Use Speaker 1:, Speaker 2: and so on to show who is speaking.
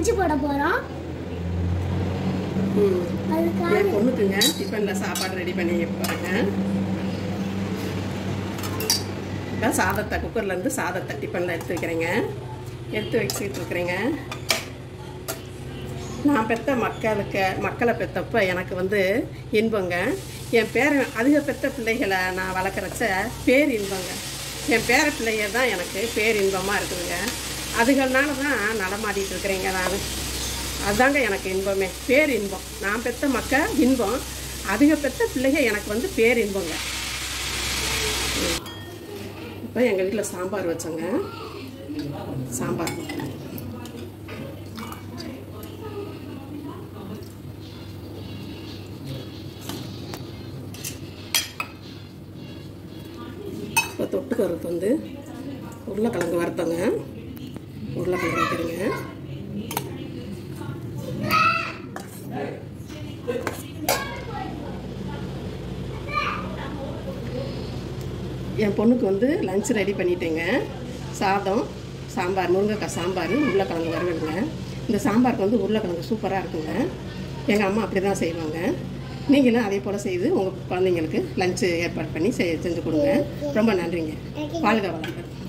Speaker 1: lunch போட போறோம்
Speaker 2: ம்
Speaker 1: அதுக்காக
Speaker 2: என் பொண்ணுக்குங்க டிஃபனில் சாப்பாடு ரெடி பண்ணி போகிறேங்க இப்போ சாதத்தை குக்கர்லேருந்து சாதத்தை டிஃபனில் எடுத்து வைக்கிறேங்க எடுத்து வச்சுக்கிட்டு இருக்கிறேங்க நான் பெற்ற மக்களுக்கு மக்களை பெற்றப்ப எனக்கு வந்து இன்பங்க என் பேர அதிக பெற்ற பிள்ளைகளை நான் வளர்க்குறச்ச பேர் இன்பங்க என் பேர பிள்ளைங்க தான் எனக்கு பேர் இன்பமாக இருக்குதுங்க அதுகள்னால தான் நடமாடிட்டு இருக்கிறேங்க நான் அதுதாங்க எனக்கு இன்பமே பேர் இன்பம் நான் பெற்ற மக்க இன்பம் அதிக பெற்ற பிள்ளைங்க எனக்கு வந்து பேர் இன்பங்க இப்போ எங்கள் வீட்டில் சாம்பார் வச்சோங்க சாம்பார் இப்போ தொட்டுக்கறதுக்கு வந்து உருளைக்கிழங்கு வறுத்தோங்க உருளைக்கிழங்கு வைக்கிறேங்க என் பொண்ணுக்கு வந்து லஞ்ச் ரெடி பண்ணிட்டேங்க சாதம் சாம்பார் முருங்கைக்காய் சாம்பார் உருளைக்கிழங்கு வறுவலுங்க இந்த சாம்பாருக்கு வந்து உருளைக்கிழங்கு சூப்பராக இருக்குங்க எங்கள் அம்மா அப்படி தான் செய்வாங்க நீங்களும் அதே போல் செய்து உங்கள் குழந்தைங்களுக்கு லஞ்சு ஏற்பாடு பண்ணி செ- செஞ்சு கொடுங்க ரொம்ப நன்றிங்க வாழ்க வளங்கள்